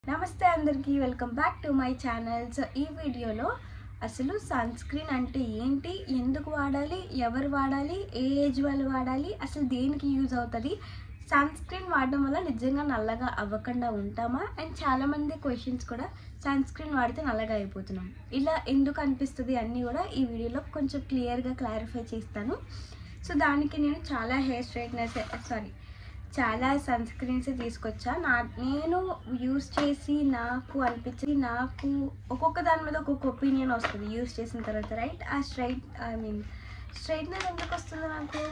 నమస్తే అందరికీ welcome back to my channel so ఈ వీడియోలో అసలు సన్ స్క్రీన్ అంటే ఏంటి ఎందుకు వాడాలి ఎవరు వాడాలి ఏ ఏజ్ వాళ్ళు వాడాలి అసలు దేనికి యూజ్ అవుతుంది సన్ స్క్రీన్ వాడడం వల్ల నిజంగా నల్లగా అవ్వకుండా ఉంటామా అండ్ చాలామంది క్వశ్చన్స్ కూడా సన్ స్క్రీన్ వాడితే నల్లగా అయిపోతున్నాం ఇలా ఎందుకు అనిపిస్తుంది అన్నీ కూడా ఈ వీడియోలో కొంచెం క్లియర్గా క్లారిఫై చేస్తాను సో దానికి నేను చాలా హెయిర్ స్ట్రైట్నర్స్ సారీ చాలా సన్ స్క్రీన్స్ తీసుకొచ్చా నా నేను యూస్ చేసి నాకు అనిపించి నాకు ఒక్కొక్క దాని మీద ఒక్కొక్క ఒపీనియన్ వస్తుంది యూస్ చేసిన తర్వాత రైట్ ఆ స్ట్రైట్ ఐ మీన్ స్ట్రైట్నర్ ఎందుకు వస్తుంది నాకు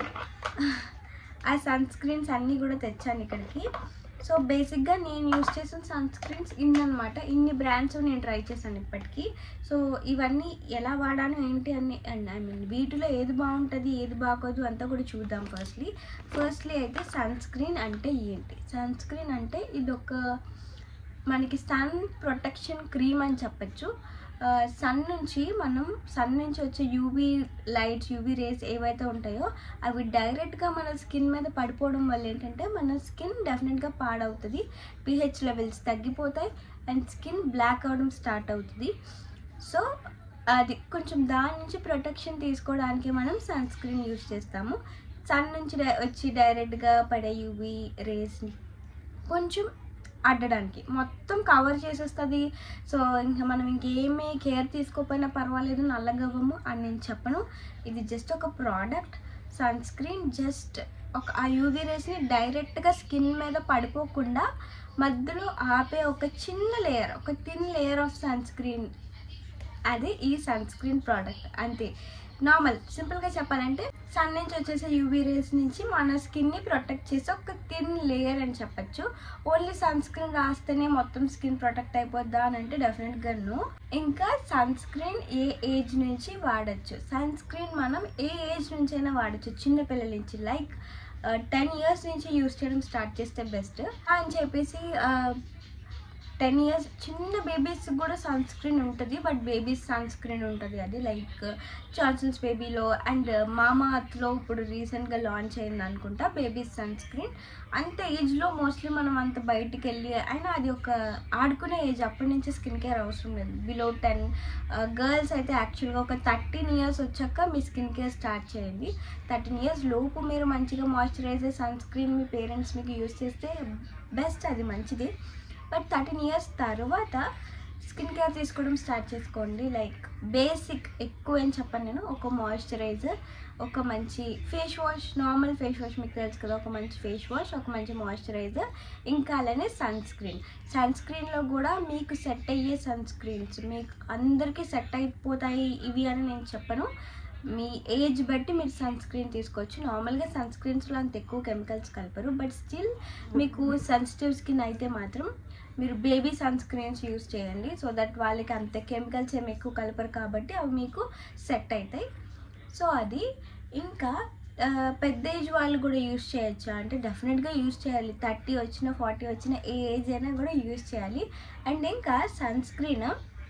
ఆ సన్ స్క్రీన్స్ అన్నీ కూడా తెచ్చాను ఇక్కడికి సో బేసిక్గా నేను యూస్ చేసిన సన్ స్క్రీన్స్ ఇన్ని అనమాట ఇన్ని బ్రాండ్స్ నేను ట్రై చేశాను ఇప్పటికీ సో ఇవన్నీ ఎలా వాడాను ఏంటి అని అండ్ ఐ మీన్ వీటిలో ఏది బాగుంటుంది ఏది బాగోదు అంతా కూడా చూద్దాం ఫస్ట్లీ ఫస్ట్లీ అయితే సన్ స్క్రీన్ అంటే ఏంటి సన్ స్క్రీన్ అంటే ఇది ఒక మనకి సన్ ప్రొటెక్షన్ క్రీమ్ అని చెప్పచ్చు సన్ నుంచి మనం సన్ నుంచి వచ్చే యూవీ లైట్స్ యూవీ రేస్ ఏవైతే ఉంటాయో అవి డైరెక్ట్గా మన స్కిన్ మీద పడిపోవడం వల్ల ఏంటంటే మన స్కిన్ డెఫినెట్గా పాడవుతుంది పిహెచ్ లెవెల్స్ తగ్గిపోతాయి అండ్ స్కిన్ బ్లాక్ అవడం స్టార్ట్ అవుతుంది సో అది కొంచెం దాని నుంచి ప్రొటెక్షన్ తీసుకోవడానికి మనం సన్ స్క్రీన్ యూజ్ చేస్తాము సన్ నుంచి డై- వచ్చి డైరెక్ట్గా పడే యూవీ రేస్ని కొంచెం అడ్డడానికి మొత్తం కవర్ చేసేస్తుంది సో ఇంకా మనం ఇంకేమీ కేర్ తీసుకోకపోయినా పర్వాలేదు నల్లగవ్వము అని నేను చెప్పను ఇది జస్ట్ ఒక ప్రోడక్ట్ సన్ స్క్రీన్ జస్ట్ ఒక ఆ యూవీ రేస్ని డైరెక్ట్గా స్కిన్ మీద పడిపోకుండా మధ్యలో ఆపే ఒక చిన్న లేయర్ ఒక thin layer of sunscreen అది ఈ సన్ స్క్రీన్ ప్రోడక్ట్ అంతే నార్మల్ సింపుల్గా చెప్పాలంటే సన్ నుంచి వచ్చేసే యూవీ రేస్ నుంచి మన స్కిన్ని ప్రొటెక్ట్ చేసే ఒక థిన్ లేయర్ అని చెప్పచ్చు ఓన్లీ సన్ స్క్రీన్ రాస్తేనే మొత్తం స్కిన్ ప్రొటెక్ట్ అయిపోద్దా అని అంటే డెఫినెట్గా నో ఇంకా సన్ స్క్రీన్ ఏ ఏజ్ నుంచి వాడచ్చు సన్ స్క్రీన్ మనం ఏ ఏజ్ నుంచి అయినా వాడచ్చు చిన్నపిల్లల నుంచి లైక్ టెన్ ఇయర్స్ నుంచి యూస్ చేయడం స్టార్ట్ చేస్తే బెస్ట్ అని చెప్పేసి టెన్ ఇయర్స్ చిన్న బేబీస్ కూడా సన్ స్క్రీన్ ఉంటుంది బట్ బేబీస్ సన్ స్క్రీన్ ఉంటుంది అది లైక్ జాన్సన్స్ బేబీలో అండ్ మామా అత్లో ఇప్పుడు రీసెంట్గా లాంచ్ అయింది అనుకుంటా బేబీస్ సన్ స్క్రీన్ అంత ఏజ్లో మోస్ట్లీ మనం అంత బయటికి వెళ్ళి అయినా అది ఒక ఆడుకునే ఏజ్ అప్పటి నుంచి స్కిన్ కేర్ అవసరం లేదు బిలో టెన్ గర్ల్స్ అయితే యాక్చువల్గా ఒక థర్టీన్ ఇయర్స్ వచ్చాక మీ స్కిన్ కేర్ స్టార్ట్ చేయండి థర్టీన్ ఇయర్స్ లోపు మీరు మంచిగా మాయిశ్చరైజర్ సన్ స్క్రీన్ మీ పేరెంట్స్ మీకు యూస్ చేస్తే బెస్ట్ అది మంచిది బట్ థర్టీన్ ఇయర్స్ తర్వాత స్కిన్ కేర్ తీసుకోవడం స్టార్ట్ చేసుకోండి లైక్ బేసిక్ ఎక్కువ ఏం చెప్పను నేను ఒక మాయిశ్చరైజర్ ఒక మంచి face wash normal face wash మీకు తెలుసు కదా ఒక మంచి ఫేస్ వాష్ ఒక మంచి మాయిశ్చరైజర్ ఇంకా అలానే సన్ స్క్రీన్ సన్ స్క్రీన్లో కూడా మీకు సెట్ అయ్యే సన్ స్క్రీన్స్ మీకు అందరికీ సెట్ అయిపోతాయి ఇవి అని నేను చెప్పను మీ ఏజ్ బట్టి మీరు సన్ స్క్రీన్ తీసుకోవచ్చు నార్మల్గా సన్ స్క్రీన్స్లో అంత ఎక్కువ కెమికల్స్ కలపరు బట్ స్టిల్ మీకు సెన్సిటివ్ స్కిన్ అయితే మాత్రం మీరు బేబీ సన్ స్క్రీన్స్ యూస్ చేయండి సో దట్ వాళ్ళకి అంత కెమికల్స్ ఏమి ఎక్కువ కలపరు కాబట్టి అవి మీకు సెట్ అవుతాయి సో అది ఇంకా ఆ, పెద్ద ఏజ్ వాళ్ళు కూడా యూస్ చేయొచ్చా అంటే డెఫినెట్గా యూస్ చేయాలి థర్టీ వచ్చిన ఫార్టీ వచ్చిన ఏ ఏజ్ అయినా కూడా యూస్ చేయాలి అండ్ ఇంకా సన్ స్క్రీన్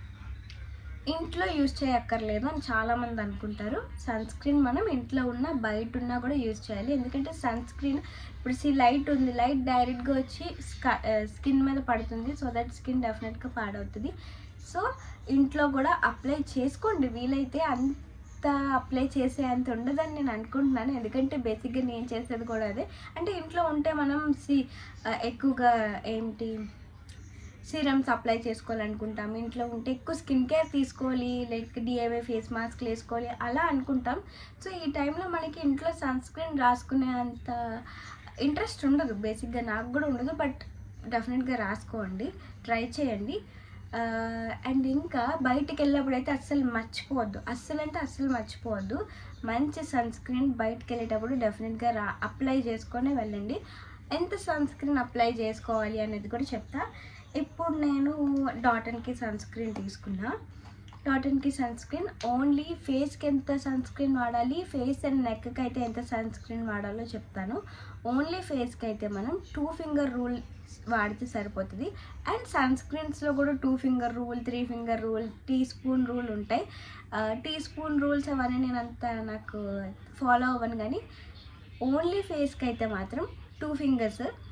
ఇంట్లో యూస్ చేయక్కర్లేదు అని చాలామంది అనుకుంటారు సన్ స్క్రీన్ మనం ఇంట్లో ఉన్న బయట ఉన్నా కూడా యూస్ చేయాలి ఎందుకంటే సన్ స్క్రీన్ ఇప్పుడు సి లైట్ ఉంది లైట్ డైరెక్ట్గా వచ్చి స్కిన్ మీద పడుతుంది సో దట్ స్కిన్ డెఫినెట్గా పాడవుతుంది సో ఇంట్లో కూడా అప్లై చేసుకోండి వీలైతే అంత అప్లై చేసే అంత ఉండదని నేను అనుకుంటున్నాను ఎందుకంటే బేసిక్గా నేను చేసేది కూడా అదే అంటే ఇంట్లో ఉంటే మనం సి ఎక్కువగా ఏంటి సీరమ్స్ అప్లై చేసుకోవాలనుకుంటాం ఇంట్లో ఉంటే ఎక్కువ స్కిన్ కేర్ తీసుకోవాలి లైక్ డిఐవై ఫేస్ మాస్క్ వేసుకోవాలి అలా అనుకుంటాం సో ఈ టైంలో మనకి ఇంట్లో సన్ స్క్రీన్ రాసుకునే అంత ఇంట్రెస్ట్ ఉండదు బేసిక్గా నాకు కూడా ఉండదు బట్ డెఫినెట్గా రాసుకోండి ట్రై చేయండి అండ్ ఇంకా బయటికి వెళ్ళినప్పుడు అయితే అస్సలు మర్చిపోవద్దు అస్సలు అంటే అస్సలు మర్చిపోవద్దు మంచి సన్ స్క్రీన్ బయటికి వెళ్ళేటప్పుడు డెఫినెట్గా రా అప్లై చేసుకొని వెళ్ళండి ఎంత సన్ స్క్రీన్ అప్లై చేసుకోవాలి అనేది కూడా చెప్తా ఇప్పుడు నేను డాటన్కి సన్ స్క్రీన్ తీసుకున్నా డాటన్కి సన్ స్క్రీన్ ఓన్లీ ఫేస్కి ఎంత సన్ స్క్రీన్ వాడాలి ఫేస్ అండ్ నెక్కి అయితే ఎంత సన్ స్క్రీన్ వాడాలో చెప్తాను ఓన్లీ ఫేస్కి అయితే మనం టూ ఫింగర్ రూల్ వాడితే సరిపోతుంది అండ్ సన్ స్క్రీన్స్లో కూడా two finger rule three finger rule teaspoon rule ఉంటాయి టీ స్పూన్ రూల్స్ అవన్నీ నేను అంత నాకు ఫాలో అవ్వను కానీ ఓన్లీ ఫేస్కి అయితే మాత్రం two fingers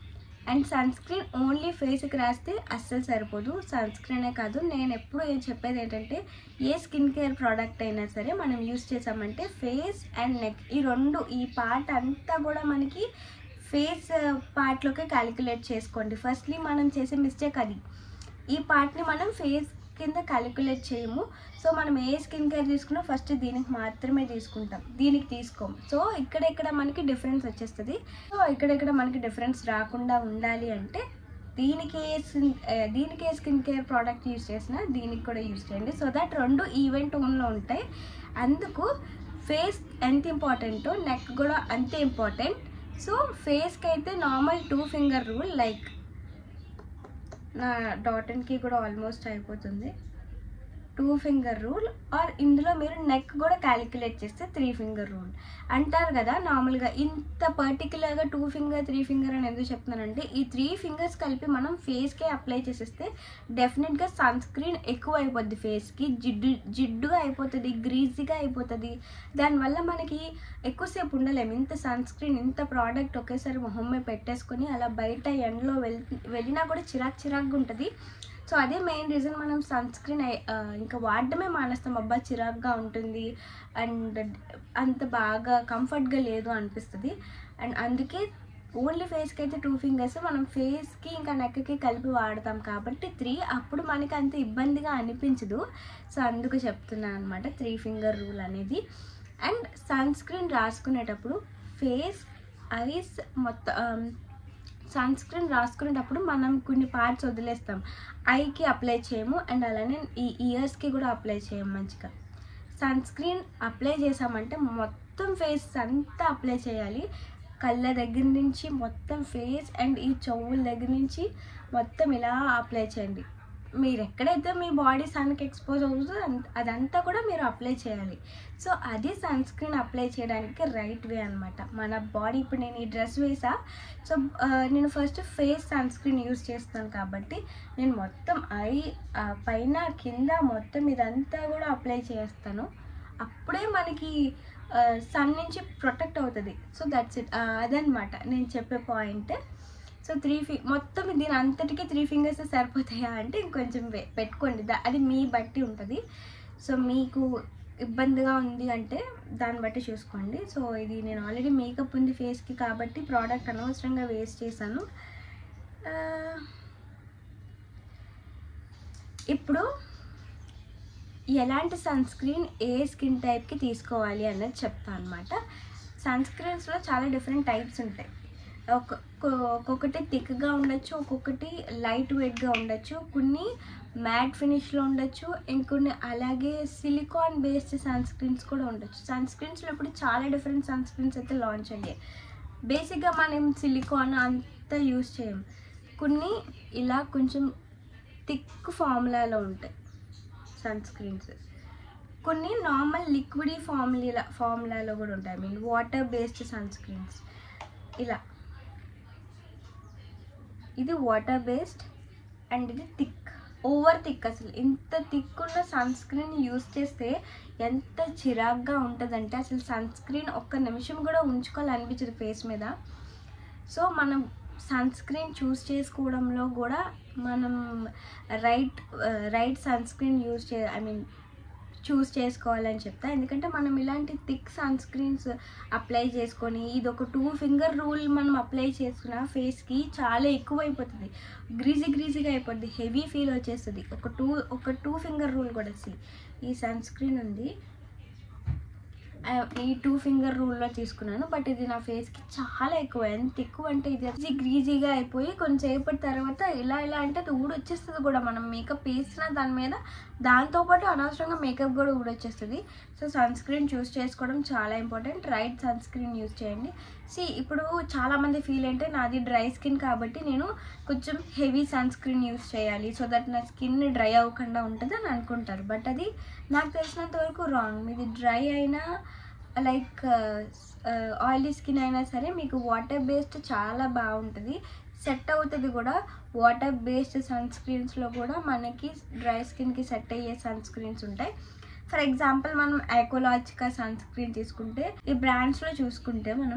and sunscreen only ఫేస్కి రాస్తే అస్సలు సరిపోదు సన్ స్క్రీనే కాదు నేను ఎప్పుడు ఏం చెప్పేది ఏంటంటే ఏ స్కిన్ కేర్ ప్రోడక్ట్ అయినా సరే మనం యూస్ చేసామంటే ఫేస్ అండ్ నెక్ ఈ రెండు ఈ పార్ట్ అంతా కూడా మనకి ఫేస్ పార్ట్లోకి క్యాలిక్యులేట్ చేసుకోండి ఫస్ట్లీ మనం చేసే మిస్టేక్ అది ఈ పార్ట్ని మనం ఫేస్ కింద క్యాలిక్యులేట్ చేయము సో మనం ఏ స్కిన్ కేర్ తీసుకున్నా ఫస్ట్ దీనికి మాత్రమే తీసుకుంటాం దీనికి తీసుకోం సో ఇక్కడెక్కడ మనకి డిఫరెన్స్ వచ్చేస్తుంది సో ఇక్కడెక్కడ మనకి డిఫరెన్స్ రాకుండా ఉండాలి అంటే దీనికి ఏ స్కిన్ దీనికి ఏ స్కిన్ కేర్ ప్రోడక్ట్ యూస్ చేసినా దీనికి కూడా యూస్ చేయండి సో దట్ రెండు ఈవెంట్ టోన్లో ఉంటాయి అందుకు ఫేస్ ఎంత ఇంపార్టెంటో నెక్ కూడా అంతే ఇంపార్టెంట్ సో ఫేస్కి అయితే normal two finger rule like నా డాటన్కి కూడా ఆల్మోస్ట్ అయిపోతుంది టూ ఫింగర్ రూల్ ఆర్ ఇందులో మీరు నెక్ కూడా క్యాలిక్యులేట్ చేస్తే త్రీ ఫింగర్ రూల్ అంటారు కదా నార్మల్గా ఇంత పర్టికులర్గా టూ ఫింగర్ త్రీ ఫింగర్ అని ఎందుకు చెప్తున్నానంటే ఈ త్రీ ఫింగర్స్ కలిపి మనం ఫేస్కే అప్లై చేసేస్తే డెఫినెట్గా సన్ స్క్రీన్ ఎక్కువ అయిపోద్ది ఫేస్కి జిడ్డు జిడ్డుగా అయిపోతుంది గ్రీజీగా అయిపోతుంది దానివల్ల మనకి ఎక్కువసేపు ఉండలేము ఇంత సన్ స్క్రీన్ ఇంత ప్రోడక్ట్ ఒకేసారి మొహం మీద పెట్టేసుకొని అలా బయట ఎండలో వెళ్ వెళ్ళినా కూడా చిరాక్ చిరాక్గా ఉంటుంది సో అదే మెయిన్ రీజన్ మనం సన్ స్క్రీన్ ఇంకా వాడడమే మానేస్తాం అబ్బా చిరాగ్గా ఉంటుంది అండ్ అంత బాగా కంఫర్ట్గా లేదు అనిపిస్తుంది అండ్ అందుకే ఓన్లీ ఫేస్కి అయితే టూ ఫింగర్స్ మనం ఫేస్కి ఇంకా నెక్కి కలిపి వాడతాం కాబట్టి త్రీ అప్పుడు మనకి అంత ఇబ్బందిగా అనిపించదు సో అందుకు చెప్తున్నాను అనమాట త్రీ ఫింగర్ రూల్ అనేది అండ్ సన్ స్క్రీన్ రాసుకునేటప్పుడు ఫేస్ ఐస్ మొత్తం సన్ స్క్రీన్ రాసుకునేటప్పుడు మనం కొన్ని పార్ట్స్ వదిలేస్తాం ఐకి అప్లై చేయము అండ్ అలానే ఈ ఇయర్స్కి కూడా అప్లై చేయము మంచిగా సన్ స్క్రీన్ అప్లై చేసామంటే మొత్తం ఫేస్ అంతా అప్లై చేయాలి కళ్ళ దగ్గర నుంచి మొత్తం ఫేస్ అండ్ ఈ చెవుల దగ్గర నుంచి మొత్తం ఇలా అప్లై చేయండి మీరు ఎక్కడైతే మీ బాడీ సన్కి ఎక్స్పోజ్ అవుతుందో అంత- అదంతా కూడా మీరు అప్లై చేయాలి సో అది సన్ స్క్రీన్ అప్లై చేయడానికి రైట్ వే అనమాట మన బాడీ ఇప్పుడు నేను ఈ డ్రెస్ వేసా సో ఆ, నేను first face sunscreen use చేస్తాను కాబట్టి నేను మొత్తం ఐ ఆ, పైన కింద మొత్తం ఇదంతా కూడా అప్లై చేస్తాను అప్పుడే మనకి సన్ నుంచి ప్రొటెక్ట్ అవుతుంది సో దట్స్ ఇట్ అదనమాట నేను చెప్పే పాయింట్ సో త్రీ ఫి మొత్తం దీని అంతటికి త్రీ ఫింగర్స్ సరిపోతాయా అంటే ఇంకొంచెం వే- పెట్టుకోండి దా- అది మీ బట్టి ఉంటుంది సో మీకు ఇబ్బందిగా ఉంది అంటే దాన్ని బట్టి చూసుకోండి సో ఇది నేను ఆల్రెడీ మేకప్ ఉంది ఫేస్కి కాబట్టి ప్రోడక్ట్ అనవసరంగా వేస్ట్ చేశాను ఆ, ఇప్పుడు ఎలాంటి సన్ స్క్రీన్ ఏ స్కిన్ టైప్కి తీసుకోవాలి అన్నది చెప్తాను అనమాట సన్ స్క్రీన్స్లో చాలా డిఫరెంట్ టైప్స్ ఉంటాయి ఒక్క- ఒక్కొ- ఒక్కొక్కటి థిక్గా ఉండొచ్చు ఒక్కొక్కటి లైట్ వెయిట్గా ఉండొచ్చు కొన్ని మ్యాట్ ఫినిష్లో ఉండొచ్చు ఇంకొన్ని అలాగే సిలికాన్ బేస్డ్ సన్ స్క్రీన్స్ కూడా ఉండొచ్చు సన్ స్క్రీన్స్లో ఇప్పుడు చాలా డిఫరెంట్ సన్ స్క్రీన్స్ అయితే లాంచ్ అయ్యాయి బేసిక్గా మనం సిలికాన్ అంతా యూస్ చేయం కొన్ని ఇలా కొంచెం థిక్ ఫార్ములాలో ఉంటాయి సన్ స్క్రీన్స్ కొన్ని నార్మల్ లిక్విడ్ ఫార్ములా ఫార్ములాలో కూడా ఉంటాయి I mean water based sunscreens ఇలా ఇది వాటర్ బేస్డ్ అండ్ ఇది థిక్ ఓవర్ థిక్ అసలు ఇంత థిక్ ఉన్న సన్ స్క్రీన్ యూస్ చేస్తే ఎంత చిరాగ్గా ఉంటుందంటే అసలు సన్ స్క్రీన్ ఒక్క నిమిషం కూడా ఉంచుకోవాలనిపించదు ఫేస్ మీద సో మనం సన్ స్క్రీన్ చూస్ చేసుకోవడంలో కూడా మనం right right sunscreen use చే ఐ మీన్ చూస్ చేసుకోవాలని చెప్తా ఎందుకంటే మనం ఇలాంటి థిక్ సన్ స్క్రీన్స్ అప్లై చేసుకొని ఇది ఒక టూ ఫింగర్ రూల్ మనం అప్లై చేసుకున్న ఫేస్కి చాలా ఎక్కువ అయిపోతుంది గ్రీజీ గ్రీజీగా అయిపోద్ది హెవీ ఫీల్ వచ్చేస్తుంది ఒక టూ ఒక టూ ఫింగర్ రూల్ కూడా సి ఈ సన్ స్క్రీన్ ఉంది ఆ, ఈ టూ ఫింగర్ రూల్లో తీసుకున్నాను బట్ ఇది నా ఫేస్కి చాలా ఎక్కువ ఎంత ఎక్కువ అంటే ఇది వచ్చి గ్రీజీగా అయిపోయి కొంచెంసేపటి తర్వాత ఇలా ఇలా అంటే అది ఊడొచ్చేస్తుంది కూడా మనం మేకప్ వేసిన దాని మీద దాంతోపాటు అనవసరంగా మేకప్ కూడా ఊడొచ్చేస్తుంది సో సన్ స్క్రీన్ చూస్ చేసుకోవడం చాలా important right sunscreen use చేయండి సి ఇప్పుడు చాలామంది ఫీల్ అంటే నాది డ్రై స్కిన్ కాబట్టి నేను కొంచెం హెవీ సన్ స్క్రీన్ యూస్ చేయాలి సో దట్ నా స్కిన్ డ్రై అవ్వకుండా ఉంటుంది అని అనుకుంటారు బట్ అది నాకు తెలిసినంత వరకు రాంగ్ మీది డ్రై అయినా లైక్ ఆయిలీ స్కిన్ అయినా సరే మీకు వాటర్ బేస్డ్ చాలా బాగుంటుంది సెట్ అవుతుంది కూడా వాటర్ బేస్డ్ సన్ స్క్రీన్స్లో కూడా మనకి డ్రై స్కిన్కి సెట్ అయ్యే సన్ స్క్రీన్స్ ఉంటాయి ఫర్ ఎగ్జాంపుల్ మనం ఐకోలాజికా సన్ స్క్రీన్ తీసుకుంటే ఈ బ్రాండ్స్లో చూసుకుంటే మనం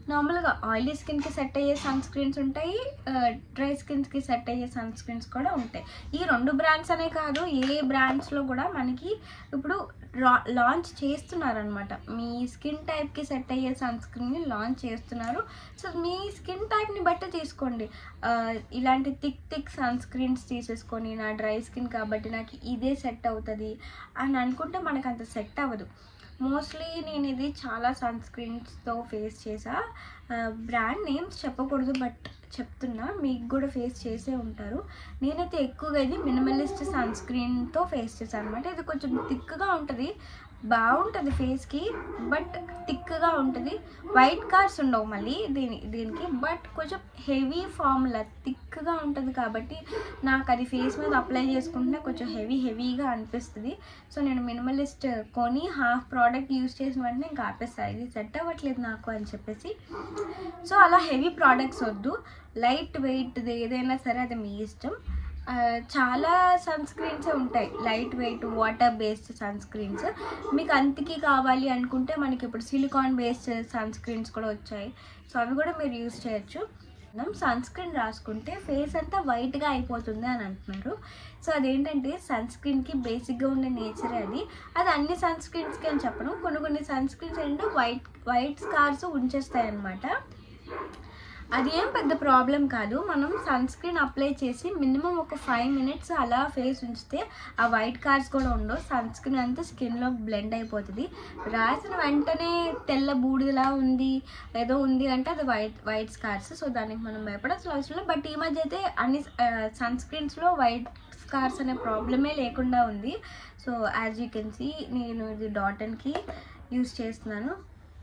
నార్మల్గా ఆయిలీ స్కిన్కి సెట్ అయ్యే సన్ స్క్రీన్స్ ఉంటాయి డ్రై స్కిన్స్కి సెట్ అయ్యే సన్ స్క్రీన్స్ కూడా ఉంటాయి ఈ రెండు బ్రాండ్స్ అనే కాదు ఏ బ్రాండ్స్లో కూడా మనకి ఇప్పుడు లాంచ్ చేస్తున్నారనమాట మీ స్కిన్ టైప్కి సెట్ అయ్యే సన్ స్క్రీన్ని లాంచ్ చేస్తున్నారు సో మీ స్కిన్ టైప్ని బట్టి తీసుకోండి ఆ, ఇలాంటి థిక్ థిక్ సన్ స్క్రీన్స్ తీసేసుకొని నా డ్రై స్కిన్ కాబట్టి నాకు ఇదే సెట్ అవుతుంది అని అనుకుంటే మనకు అంత సెట్ అవ్వదు మోస్ట్లీ నేను ఇది చాలా సన్ స్క్రీన్స్తో ఫేస్ చేసా బ్రాండ్ నేమ్స్ చెప్పకూడదు బట్ చెప్తున్నా మీకు కూడా ఫేస్ చేసే ఉంటారు నేనైతే ఎక్కువగా ఇది మినిమలిస్ట్ సన్ స్క్రీన్తో ఫేస్ చేశాను అనమాట ఇది కొంచెం థిక్గా ఉంటుంది బాగుంటుంది ఫేస్కి బట్ థిక్గా ఉంటుంది వైట్ కార్స్ ఉండవు మళ్ళీ దీని దీనికి బట్ కొంచెం హెవీ ఫార్ములా థిక్గా ఉంటుంది కాబట్టి నాకు అది ఫేస్ మీద అప్లై చేసుకుంటే కొంచెం హెవీ హెవీగా అనిపిస్తుంది సో నేను మినిమలిస్ట్ కొని హాఫ్ ప్రోడక్ట్ యూస్ చేసిన వెంటనే ఇంకా ఆపేస్తాను ఇది సెట్ అవ్వట్లేదు నాకు అని చెప్పేసి సో అలా హెవీ ప్రోడక్ట్స్ వద్దు లైట్ వెయిట్ ఏదైనా సరే అది మీ ఇష్టం ఆ, చాలా సన్ స్క్రీన్స్ ఉంటాయి lightweight water based sunscreens మీకు అంతకి కావాలి అనుకుంటే మనకి ఇప్పుడు సిలికాన్ బేస్డ్ సన్ స్క్రీన్స్ కూడా వచ్చాయి సో అవి కూడా మీరు యూస్ చేయొచ్చు మనం సన్ స్క్రీన్ రాసుకుంటే ఫేస్ అంతా వైట్గా అయిపోతుంది అని అంటున్నారు సో అదేంటంటే సన్ స్క్రీన్కి బేసిక్గా ఉండే నేచరే అది అది అన్ని సన్ స్క్రీన్స్కి అని చెప్పను కొన్ని కొన్ని సన్ స్క్రీన్స్ ఏంటంటే వైట్ వైట్ స్కార్స్ ఉంచేస్తాయి అన్నమాట అది ఏం పెద్ద ప్రాబ్లం కాదు మనం సన్ స్క్రీన్ అప్లై చేసి మినిమం ఒక ఫైవ్ మినిట్స్ అలా ఫేస్ ఉంచితే ఆ వైట్ కార్స్ కూడా ఉండవు సన్ స్క్రీన్ అంతా స్కిన్లో బ్లెండ్ అయిపోతుంది రాసిన వెంటనే తెల్ల బూడిదలా ఉంది ఏదో ఉంది అంటే అది వైట్ వైట్ స్కార్స్ సో దానికి మనం భయపడాల్సిన అవసరం లేదు బట్ ఈ మధ్య అయితే అన్ని సన్ స్క్రీన్స్లో వైట్ స్కార్స్ అనే ప్రాబ్లమే లేకుండా ఉంది so as you can see నేను ఇది డాటన్కి యూస్ చేస్తున్నాను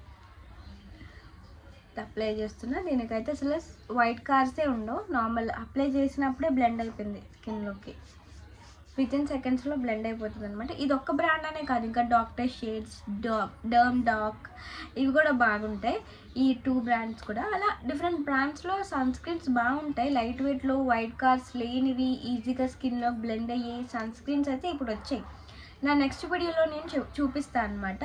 అప్లై చేస్తున్నా దీనికైతే అసలు వైట్ కార్సే ఉండవు నార్మల్ అప్లై చేసినప్పుడే బ్లెండ్ అయిపోయింది స్కిన్లోకి విత్ ఇన్ సెకండ్స్లో బ్లెండ్ అయిపోతుంది అనమాట ఇది ఒక్క బ్రాండ్ అనే కాదు ఇంకా డాక్టర్ షేడ్స్ డర్మ్ డాక్ ఇవి కూడా బాగుంటాయి ఈ టూ బ్రాండ్స్ కూడా అలా డిఫరెంట్ బ్రాండ్స్లో సన్ స్క్రీన్స్ బాగుంటాయి లైట్ వెయిట్లో వైట్ కార్స్ లేనివి ఈజీగా స్కిన్లో బ్లెండ్ అయ్యే సన్ స్క్రీన్స్ అయితే ఇప్పుడు వచ్చాయి నా నెక్స్ట్ వీడియోలో నేను చూ చూపిస్తాను అనమాట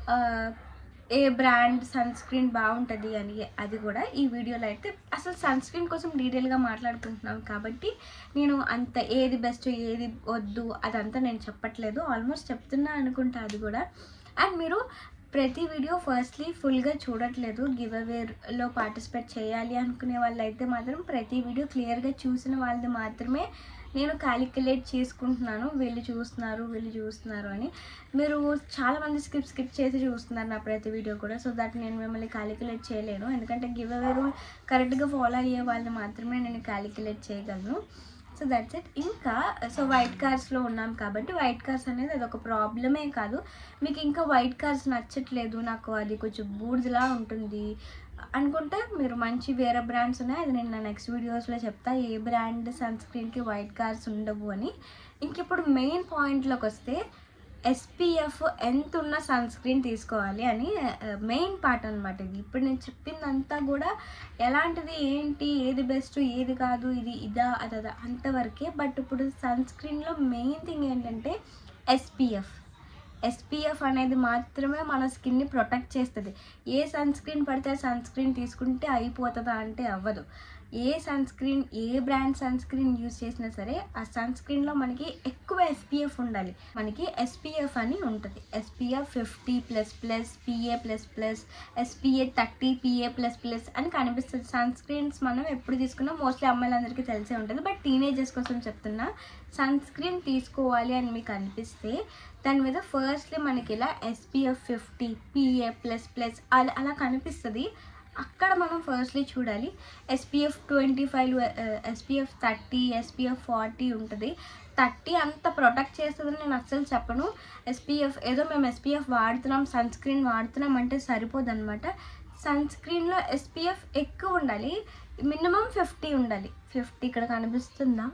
ఏ బ్రాండ్ సన్ స్క్రీన్ బాగుంటుంది అని అది కూడా ఈ వీడియోలో అయితే అసలు సన్ స్క్రీన్ కోసం డీటెయిల్గా మాట్లాడుకుంటున్నాం కాబట్టి నేను అంత ఏది బెస్ట్ ఏది వద్దు అదంతా నేను చెప్పట్లేదు ఆల్మోస్ట్ చెప్తున్నా అనుకుంటా అది కూడా అండ్ మీరు ప్రతి వీడియో ఫస్ట్లీ ఫుల్గా చూడట్లేదు గివ్ అవేలో పార్టిసిపేట్ చేయాలి అనుకునే వాళ్ళు అయితే మాత్రం ప్రతి వీడియో క్లియర్గా చూసిన వాళ్ళది మాత్రమే నేను క్యాలిక్యులేట్ చేసుకుంటున్నాను వీళ్ళు చూస్తున్నారు వీళ్ళు చూస్తున్నారు అని మీరు చాలామంది స్కిప్ స్కిప్ చేసి చూస్తున్నారు నా ప్రతి వీడియో కూడా సో దట్ నేను మిమ్మల్ని క్యాలిక్యులేట్ చేయలేను ఎందుకంటే గివ్ అవే రూల్ కరెక్ట్గా ఫాలో అయ్యే వాళ్ళని మాత్రమే నేను క్యాలిక్యులేట్ చేయగలను సో దట్స్ ఇట్ ఇంకా సో వైట్ కార్స్లో ఉన్నాం కాబట్టి వైట్ కార్స్ అనేది అది ఒక ప్రాబ్లమే కాదు మీకు ఇంకా వైట్ కార్స్ నచ్చట్లేదు నాకు అది కొంచెం బూడిదలా ఉంటుంది అనుకుంటే మీరు మంచి వేరే బ్రాండ్స్ ఉన్నాయి అది నేను నా నెక్స్ట్ వీడియోస్లో చెప్తా ఏ బ్రాండ్ సన్ స్క్రీన్కి వైట్ కార్స్ ఉండవు అని ఇంక ఇప్పుడు మెయిన్ పాయింట్లోకి వస్తే ఎస్పీఎఫ్ ఎంత ఉన్న సన్ స్క్రీన్ తీసుకోవాలి అని మెయిన్ పార్ట్ అనమాట ఇది ఇప్పుడు నేను చెప్పిందంతా కూడా ఎలాంటిది ఏంటి ఏది బెస్ట్ ఏది కాదు ఇది ఇదా అదా అంతవరకే బట్ ఇప్పుడు సన్ స్క్రీన్లో మెయిన్ థింగ్ ఏంటంటే ఎస్పీఎఫ్ ఎస్పీఎఫ్ అనేది మాత్రమే మన స్కిన్ని ప్రొటెక్ట్ చేస్తుంది ఏ సన్ స్క్రీన్ పడితే సన్ స్క్రీన్ తీసుకుంటే అయిపోతుందా అంటే అవ్వదు ఏ సన్ స్క్రీన్ ఏ బ్రాండ్ సన్ స్క్రీన్ యూజ్ చేసినా సరే ఆ సన్ స్క్రీన్లో మనకి ఎక్కువ ఎస్పీఎఫ్ ఉండాలి మనకి ఎస్పీఎఫ్ అని ఉంటుంది SPF fifty plus plus PA plus plus SPF thirty PA plus plus అని కనిపిస్తుంది సన్ స్క్రీన్స్ మనం ఎప్పుడు తీసుకున్నా మోస్ట్లీ అమ్మాయిలందరికీ తెలిసే ఉంటుంది బట్ టీనేజర్స్ కోసం చెప్తున్నా సన్ స్క్రీన్ తీసుకోవాలి అని మీకు అనిపిస్తే దాని మీద ఫస్ట్లీ మనకి ఇలా SPF fifty PA plus plus అలా అలా కనిపిస్తుంది అక్కడ మనం ఫస్ట్లీ చూడాలి SPF twenty five SPF thirty SPF forty ఉంటుంది థర్టీ అంత ప్రొటెక్ట్ చేస్తుందని నేను అస్సలు చెప్పను ఎస్పీఎఫ్ ఏదో మేము ఎస్పీఎఫ్ వాడుతున్నాం సన్ స్క్రీన్ వాడుతున్నాం అంటే సరిపోదు అనమాట సన్ స్క్రీన్లో ఎస్పీఎఫ్ ఎక్కువ ఉండాలి మినిమం ఫిఫ్టీ ఉండాలి ఫిఫ్టీ ఇక్కడ కనిపిస్తుందా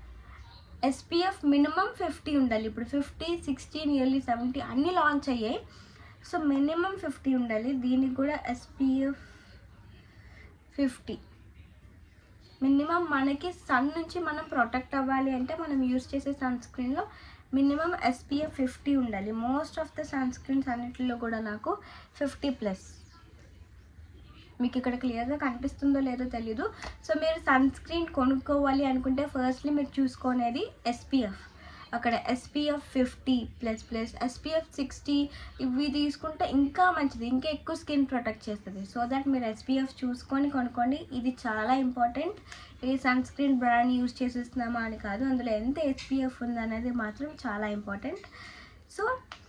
ఎస్పీఎఫ్ మినిమం ఫిఫ్టీ ఉండాలి ఇప్పుడు ఫిఫ్టీ సిక్స్టీ నియర్లీ సెవెంటీ అన్నీ లాంచ్ అయ్యాయి సో మినిమం ఫిఫ్టీ ఉండాలి దీనికి కూడా ఎస్పీఎఫ్ ఫిఫ్టీ మినిమం మనకి సన్ నుంచి మనం ప్రొటెక్ట్ అవ్వాలి అంటే మనం యూస్ చేసే సన్ స్క్రీన్లో మినిమం ఎస్పీఎఫ్ ఫిఫ్టీ ఉండాలి most of the sun screens అన్నిటిలో కూడా నాకు ఫిఫ్టీ ప్లస్ మీకు ఇక్కడ క్లియర్గా కనిపిస్తుందో లేదో తెలీదు సో మీరు సన్ స్క్రీన్ కొనుక్కోవాలి అనుకుంటే ఫస్ట్లీ మీరు చూసుకునేది ఎస్పీఎఫ్ అక్కడ SPF fifty plus plus SPF sixty ఇవి తీసుకుంటే ఇంకా మంచిది ఇంకా ఎక్కువ స్కిన్ ప్రొటెక్ట్ చేస్తుంది సో దట్ మీరు ఎస్పీఎఫ్ చూసుకొని కొనుక్కోండి ఇది చాలా ఇంపార్టెంట్ ఏ సన్ స్క్రీన్ బ్రాండ్ యూజ్ చేసేస్తున్నామా అని కాదు అందులో ఎంత ఎస్పీఎఫ్ ఉందనేది మాత్రం చాలా ఇంపార్టెంట్ సో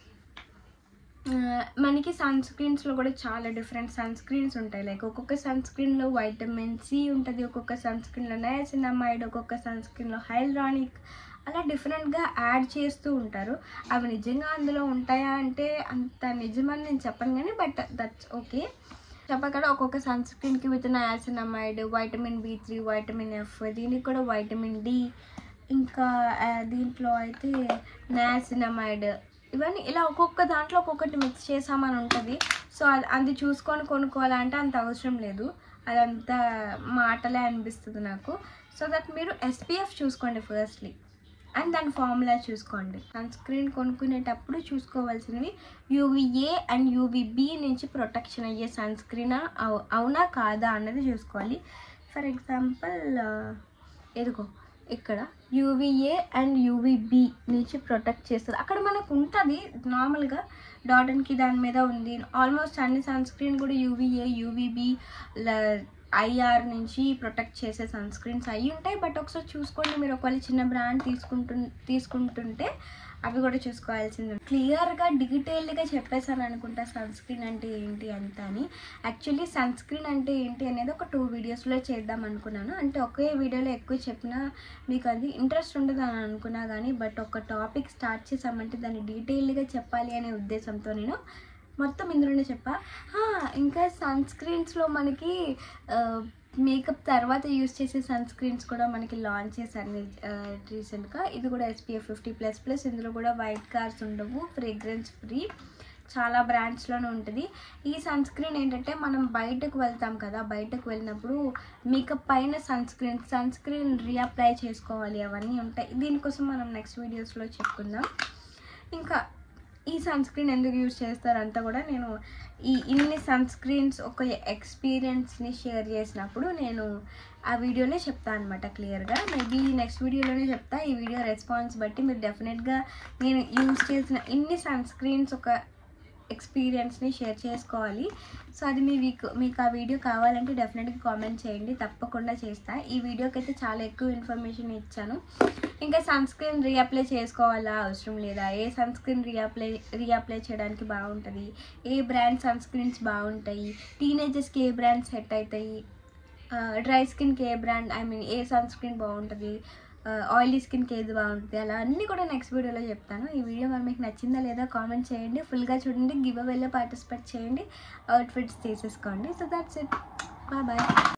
ఆ, మనకి సన్ స్క్రీన్స్లో కూడా చాలా డిఫరెంట్ సన్ స్క్రీన్స్ ఉంటాయి లైక్ ఒక్కొక్క సన్ స్క్రీన్లో వైటమిన్ సి ఉంటుంది ఒక్కొక్క సన్ స్క్రీన్లో నయాసినమైడ్ ఒక్కొక్క సన్ స్క్రీన్లో హైల్రానిక్ అలా డిఫరెంట్గా యాడ్ చేస్తూ ఉంటారు అవి నిజంగా అందులో ఉంటాయా అంటే అంత నిజమని నేను చెప్పను కానీ బట్ దట్స్ ఓకే చెప్పక్కడ ఒక్కొక్క సన్ స్క్రీన్కి with niacinamide vitamin B three vitamin F దీనికి కూడా వైటమిన్ డి ఇంకా ఆ, దీంట్లో అయితే నయాసినమైడ్ ఇవన్నీ ఇలా ఒక్కొక్క దాంట్లో ఒక్కొక్కటి మిక్స్ చేసామని ఉంటుంది సో అది అది చూసుకొని కొనుక్కోవాలంటే అంత అవసరం లేదు అదంతా మాటలే అనిపిస్తుంది నాకు సో దట్ మీరు ఎస్పీఎఫ్ చూసుకోండి ఫస్ట్లీ అండ్ దాని ఫార్ములా చూసుకోండి సన్ స్క్రీన్ కొనుక్కునేటప్పుడు చూసుకోవాల్సినవి యూవీఏ అండ్ యూవీబీ నుంచి ప్రొటెక్షన్ అయ్యే సన్ స్క్రీన్ అవునా కాదా అన్నది చూసుకోవాలి ఫర్ ఎగ్జాంపుల్ ఎదుగో ఇక్కడ యూవీఏ అండ్ యూవీబీ నుంచి ప్రొటెక్ట్ చేస్తుంది అక్కడ మనకు ఉంటుంది నార్మల్గా డాటన్కి దాని మీద ఉంది ఆల్మోస్ట్ అన్ని సన్ స్క్రీన్ కూడా యూవీఏ యూవీబీ ఐఆర్ నుంచి ప్రొటెక్ట్ చేసే సన్ స్క్రీన్స్ అయి ఉంటాయి బట్ ఒకసారి చూసుకోండి మీరు ఒకవేళ చిన్న బ్రాండ్ తీసుకుంటు తీసుకుంటుంటే అవి కూడా చూసుకోవాల్సింది క్లియర్గా డీటెయిల్డ్గా చెప్పేసాను అనుకుంటా సన్ స్క్రీన్ అంటే ఏంటి అంత అని యాక్చువల్లీ సన్ స్క్రీన్ అంటే ఏంటి అనేది ఒక టూ వీడియోస్లో చేద్దాం అనుకున్నాను అంటే ఒకే వీడియోలో ఎక్కువ చెప్పినా మీకు అది ఇంట్రెస్ట్ ఉండదు అని అనుకున్నా కానీ బట్ ఒక టాపిక్ స్టార్ట్ చేసామంటే దాన్ని డీటెయిల్డ్గా చెప్పాలి అనే ఉద్దేశంతో నేను మొత్తం ఇందులోనే చెప్పా హా, ఇంకా సన్ స్క్రీన్స్లో మనకి మేకప్ తర్వాత యూస్ చేసే సన్ స్క్రీన్స్ కూడా మనకి లాంచ్ చేశారు రీసెంట్గా ఇది కూడా ఎస్పీఎఫ్ ఫిఫ్టీ ప్లస్ ప్లస్ ఇందులో కూడా వైట్ కార్స్ ఉండవు ఫ్రేగ్రెన్స్ ఫ్రీ చాలా బ్రాండ్స్లోనే ఉంటుంది ఈ సన్ స్క్రీన్ ఏంటంటే మనం బయటకు వెళ్తాం కదా బయటకు వెళ్ళినప్పుడు మేకప్ పైన sun screen sun screen reapply చేసుకోవాలి అవన్నీ ఉంటాయి దీనికోసం మనం నెక్స్ట్ వీడియోస్లో చెప్పుకుందాం ఇంకా ఈ సన్ స్క్రీన్ ఎందుకు యూజ్ చేస్తారంతా కూడా నేను ఈ ఇన్ని సన్ స్క్రీన్స్ ఒక ఎక్స్పీరియన్స్ని షేర్ చేసినప్పుడు నేను ఆ వీడియోలో చెప్తాను అనమాట క్లియర్గా మేబీ నెక్స్ట్ వీడియోలోనే చెప్తా ఈ వీడియో రెస్పాన్స్ బట్టి మీరు డెఫినెట్గా నేను యూజ్ చేసిన ఇన్ని సన్ స్క్రీన్స్ ఒక ఎక్స్పీరియన్స్ని షేర్ చేసుకోవాలి సో అది మీ వీక్ మీకు ఆ వీడియో కావాలంటే డెఫినెట్గా కామెంట్ చేయండి తప్పకుండా చేస్తా ఈ వీడియోకి అయితే చాలా ఎక్కువ ఇన్ఫర్మేషన్ ఇచ్చాను ఇంకా సన్ స్క్రీన్ రీఅప్లై చేసుకోవాలా అవసరం లేదా ఏ సన్ స్క్రీన్ రీఅప్లై రీఅప్లై చేయడానికి బాగుంటుంది ఏ బ్రాండ్ సన్ స్క్రీన్స్ బాగుంటాయి టీనేజర్స్కి ఏ బ్రాండ్ సెట్ అవుతాయి డ్రై స్కిన్కి ఏ బ్రాండ్ ఐ మీన్ ఏ సన్ స్క్రీన్ బాగుంటుంది ఆయిలీ స్కిన్కి ఏది బాగుంటుంది అలా అన్నీ కూడా నెక్స్ట్ వీడియోలో చెప్తాను ఈ వీడియో మరి మీకు నచ్చిందా లేదా కామెంట్ చేయండి ఫుల్గా చూడండి గివ్ అవేలో పార్టిసిపేట్ చేయండి అవుట్ఫిట్స్ తీసేసుకోండి so that's it bye bye